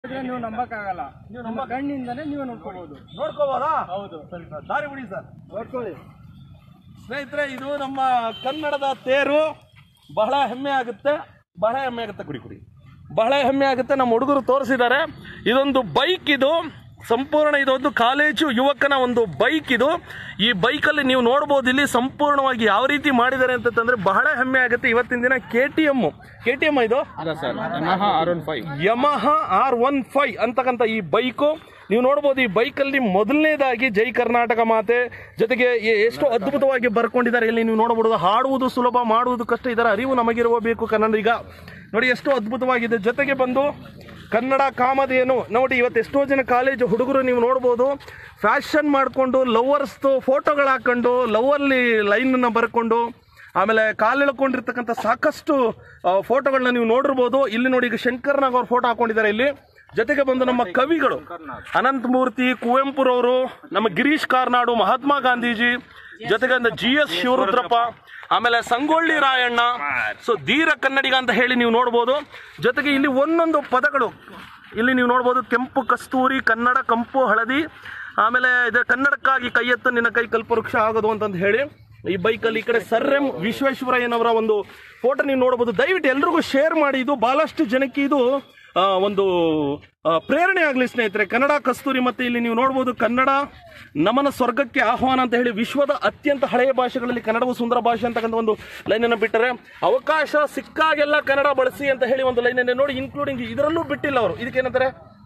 ಇದ್ರೆ ನೀವು ನಂಬಕ್ಕಾಗಲ್ಲ ನೀವು ನಮ್ಮ ಕಣ್ಣಿಂದನೇ ನೀವು ನೋಡ್ಕೋಬಹುದು ನೋಡ್ಕೋಬೋದಾ ಹೌದು ಸರಿ ಸರ್ ದಾರಿ ಬಿಡಿ ಸರ್ ನೋಡ್ಕೊಳ್ಳಿ ಸ್ನೇಹಿತರೆ ಇದು ನಮ್ಮ ಕನ್ನಡದ ತೇರು ಬಹಳ ಹೆಮ್ಮೆ ಆಗುತ್ತೆ ಬಹಳ ಹೆಮ್ಮೆ ಆಗುತ್ತೆ ಕುಡಿ ಕುಡಿ ಬಹಳ ಹೆಮ್ಮೆ ಆಗುತ್ತೆ ನಮ್ಮ ಹುಡುಗರು ತೋರಿಸಿದ್ದಾರೆ ಇದೊಂದು ಬೈಕ್ ಇದು ಸಂಪೂರ್ಣ ಇದೊಂದು ಕಾಲೇಜು ಯುವಕನ ಒಂದು ಬೈಕ್ ಇದು ಈ ಬೈಕಲ್ಲಿ ನೀವು ನೋಡ್ಬೋದು ಇಲ್ಲಿ ಸಂಪೂರ್ಣವಾಗಿ ಯಾವ ರೀತಿ ಮಾಡಿದ್ದಾರೆ ಅಂತಂದ್ರೆ ಬಹಳ ಹೆಮ್ಮೆ ಆಗುತ್ತೆ ಇವತ್ತಿನ ದಿನ K T M K T M ಇದು ಅಲ್ಲ sir Yamaha R one five Yamaha R one five ಅಂತಕ್ಕಂಥ ಈ ಬೈಕು ನೀವು ನೋಡ್ಬೋದು ಈ ಬೈಕಲ್ಲಿ ಮೊದಲನೇದಾಗಿ ಜೈ ಕರ್ನಾಟಕ ಮಾತೆ ಜೊತೆಗೆ ಎ- ಎಷ್ಟು ಅದ್ಭುತವಾಗಿ ಬರ್ಕೊಂಡಿದ್ದಾರೆ ಇಲ್ಲಿ ನೀವು ನೋಡಬಹುದು ಹಾಡುವುದು ಸುಲಭ ಮಾಡುವುದು ಕಷ್ಟ ಇದರ ಅರಿವು ನಮಗಿರುವ ಬೇಕು ಕನ್ನಡಿಗ ನೋಡಿ ಎಷ್ಟು ಅದ್ಭುತವಾಗಿದೆ ಜೊತೆಗೆ ಬಂದು ಕನ್ನಡ ಕಾಮಧೇನು ನೋಡಿ ಇವತ್ತು ಎಷ್ಟೋ ಜನ ಕಾಲೇಜು ಹುಡುಗರು ನೀವು ನೋಡ್ಬೋದು ಫ್ಯಾಷನ್ ಮಾಡಿಕೊಂಡು ಲವರ್ಸ್ದು ಫೋಟೋಗಳು ಹಾಕೊಂಡು ಲವಲ್ಲಿ ಲೈನನ್ನು ಬರ್ಕೊಂಡು ಆಮೇಲೆ ಕಾಲೆಳ್ಕೊಂಡಿರ್ತಕ್ಕಂಥ ಸಾಕಷ್ಟು ಫೋಟೋಗಳನ್ನ ನೀವು ನೋಡಿರ್ಬೋದು ಇಲ್ಲಿ ನೋಡಿ ಈಗ ಶಂಕರ್ನಾಗ್ ಅವ್ರ ಫೋಟೋ ಹಾಕೊಂಡಿದ್ದಾರೆ ಇಲ್ಲಿ ಜೊತೆಗೆ ಬಂದು ನಮ್ಮ ಕವಿಗಳು ಅನಂತಮೂರ್ತಿ ಕುವೆಂಪುರವರು ನಮ್ಮ ಗಿರೀಶ್ ಕಾರ್ನಾಡು ಮಹಾತ್ಮ ಗಾಂಧೀಜಿ ಜೊತೆಗೆ ಒಂದು ಜಿ ಎಸ್ ಶಿವರುದ್ರಪ್ಪ ಆಮೇಲೆ ಸಂಗೊಳ್ಳಿ ರಾಯಣ್ಣ ಸೊ ಧೀರ ಕನ್ನಡಿಗ ಅಂತ ಹೇಳಿ ನೀವು ನೋಡ್ಬೋದು ಜೊತೆಗೆ ಇಲ್ಲಿ ಒಂದೊಂದು ಪದಗಳು ಇಲ್ಲಿ ನೀವು ನೋಡ್ಬೋದು ಕೆಂಪು ಕಸ್ತೂರಿ ಕನ್ನಡ ಕಂಪು ಹಳದಿ ಆಮೇಲೆ ಇದು ಕನ್ನಡಕ್ಕಾಗಿ ಕೈ ಎತ್ತು ನಿನ್ನ ಕೈ ಕಲ್ಪವೃಕ್ಷ ಆಗೋದು ಅಂತಂದು ಹೇಳಿ ಈ ಬೈಕಲ್ಲಿ ಈ ಕಡೆ ಸರ್ ಎಂ ವಿಶ್ವೇಶ್ವರಯ್ಯನವರ ಒಂದು ಫೋಟೋ ನೀವು ನೋಡಬಹುದು ದಯವಿಟ್ಟು ಎಲ್ರಿಗೂ ಶೇರ್ ಮಾಡಿ ಇದು ಬಹಳಷ್ಟು ಜನಕ್ಕೆ ಇದು ಆ, ಒಂದು ಆ, ಪ್ರೇರಣೆ ಆಗಲಿ ಸ್ನೇಹಿತರೆ ಕನ್ನಡ ಕಸ್ತೂರಿ ಮತ್ತೆ ಇಲ್ಲಿ ನೀವು ನೋಡ್ಬೋದು ಕನ್ನಡ ನಮನ ಸ್ವರ್ಗಕ್ಕೆ ಆಹ್ವಾನ ಅಂತ ಹೇಳಿ ವಿಶ್ವದ ಅತ್ಯಂತ ಹಳೆಯ ಭಾಷೆಗಳಲ್ಲಿ ಕನ್ನಡವು ಸುಂದರ ಭಾಷೆ ಅಂತಕ್ಕಂಥ ಒಂದು ಲೈನನ್ನು ಬಿಟ್ಟರೆ ಅವಕಾಶ ಸಿಕ್ಕಾಗೆಲ್ಲ ಕನ್ನಡ ಬಳಸಿ ಅಂತ ಹೇಳಿ ಒಂದು ಲೈನನ್ನು ನೋಡಿ ಇನ್ಕ್ಲೂಡಿಂಗ್ ಇದರಲ್ಲೂ ಬಿಟ್ಟಿಲ್ಲ ಅವರು ಇದಕ್ಕೇನಂತಾರೆ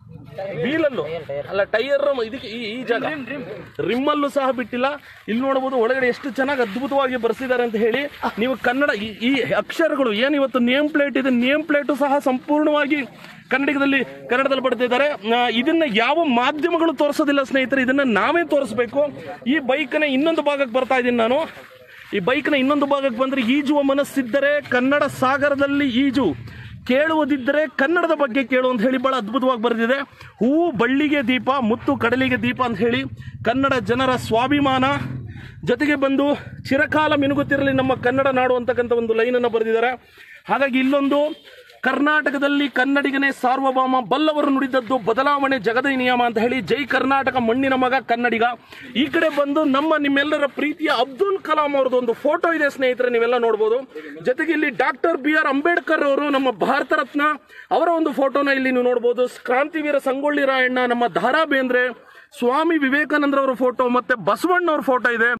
ವೀಲಲ್ಲೂ ಅಲ್ಲ ಟೈರ್ ಇದಕ್ಕೆ ಈ ಈ ಜಾಗ ರಿಮ್ಮಲ್ಲೂ ಸಹ ಬಿಟ್ಟಿಲ್ಲ ಇಲ್ಲಿ ನೋಡಬಹುದು ಒಳಗಡೆ ಎಷ್ಟು ಚೆನ್ನಾಗಿ ಅದ್ಭುತವಾಗಿ ಬರ್ಸಿದ್ದಾರೆ ಅಂತ ಹೇಳಿ ನೀವು ಕನ್ನಡ ಈ ಈ ಅಕ್ಷರಗಳು ಏನು ಇವತ್ತು ನೇಮ್ ಪ್ಲೇಟ್ ಇದೆ ನೇಮ್ ಪ್ಲೇಟು ಸಹ ಸಂಪೂರ್ಣವಾಗಿ ಕನ್ನಡಿಗದಲ್ಲಿ ಕನ್ನಡದಲ್ಲಿ ಬಡ್ತಿದ್ದಾರೆ ಆ, ಇದನ್ನ ಯಾವ ಮಾಧ್ಯಮಗಳು ತೋರಿಸೋದಿಲ್ಲ ಸ್ನೇಹಿತರೆ ಇದನ್ನ ನಾವೇ ತೋರಿಸ್ಬೇಕು ಈ ಬೈಕ್ನ ಇನ್ನೊಂದು ಭಾಗಕ್ಕೆ ಬರ್ತಾ ಇದ್ದೀನಿ ನಾನು ಈ ಬೈಕ್ನ ಇನ್ನೊಂದು ಭಾಗಕ್ಕೆ ಬಂದ್ರೆ ಈಜುವ ಮನಸ್ಸಿದ್ದರೆ ಕನ್ನಡ ಸಾಗರದಲ್ಲಿ ಈಜು ಕೇಳುವುದಿದ್ದರೆ ಕನ್ನಡದ ಬಗ್ಗೆ ಕೇಳು ಅಂತ ಹೇಳಿ ಬಹಳ ಅದ್ಭುತವಾಗಿ ಬರೆದಿದೆ ಹೂವು ಬಳ್ಳಿಗೆ ದೀಪ ಮುತ್ತು ಕಡಲಿಗೆ ದೀಪ ಅಂತ ಹೇಳಿ ಕನ್ನಡ ಜನರ ಸ್ವಾಭಿಮಾನ ಜೊತೆಗೆ ಬಂದು ಚಿರಕಾಲ ಮಿನುಗುತ್ತಿರಲಿ ನಮ್ಮ ಕನ್ನಡ ನಾಡು ಅಂತಕ್ಕಂಥ ಒಂದು ಲೈನನ್ನು ಬರೆದಿದ್ದಾರೆ ಹಾಗಾಗಿ ಇಲ್ಲೊಂದು ಕರ್ನಾಟಕದಲ್ಲಿ ಕನ್ನಡಿಗನೇ ಸಾರ್ವಭೌಮ ಬಲ್ಲವರು ನುಡಿದದ್ದು ಬದಲಾವಣೆ ಜಗದ ನಿಯಮ ಅಂತ ಹೇಳಿ ಜೈ ಕರ್ನಾಟಕ ಮಣ್ಣಿನ ಮಗ ಕನ್ನಡಿಗ ಈ ಕಡೆ ಬಂದು ನಮ್ಮ ನಿಮ್ಮೆಲ್ಲರ ಪ್ರೀತಿಯ ಅಬ್ದುಲ್ ಕಲಾಂ ಅವ್ರದ್ದು ಒಂದು ಫೋಟೋ ಇದೆ ಸ್ನೇಹಿತರೆ ನೀವೆಲ್ಲ ನೋಡ್ಬೋದು ಜೊತೆಗೆ ಇಲ್ಲಿ ಡಾಕ್ಟರ್ ಬಿ ಆರ್ ಅಂಬೇಡ್ಕರ್ ಅವರು ನಮ್ಮ ಭಾರತ ರತ್ನ ಅವರ ಒಂದು ಫೋಟೋನ ಇಲ್ಲಿ ನೀವು ನೋಡ್ಬೋದು ಕ್ರಾಂತಿವೀರ ಸಂಗೊಳ್ಳಿ ರಾಯಣ್ಣ ನಮ್ಮ ದಾರಾ ಬೇಂದ್ರೆ ಸ್ವಾಮಿ ವಿವೇಕಾನಂದರವರ ಫೋಟೋ ಮತ್ತೆ ಬಸವಣ್ಣವ್ರ ಫೋಟೋ ಇದೆ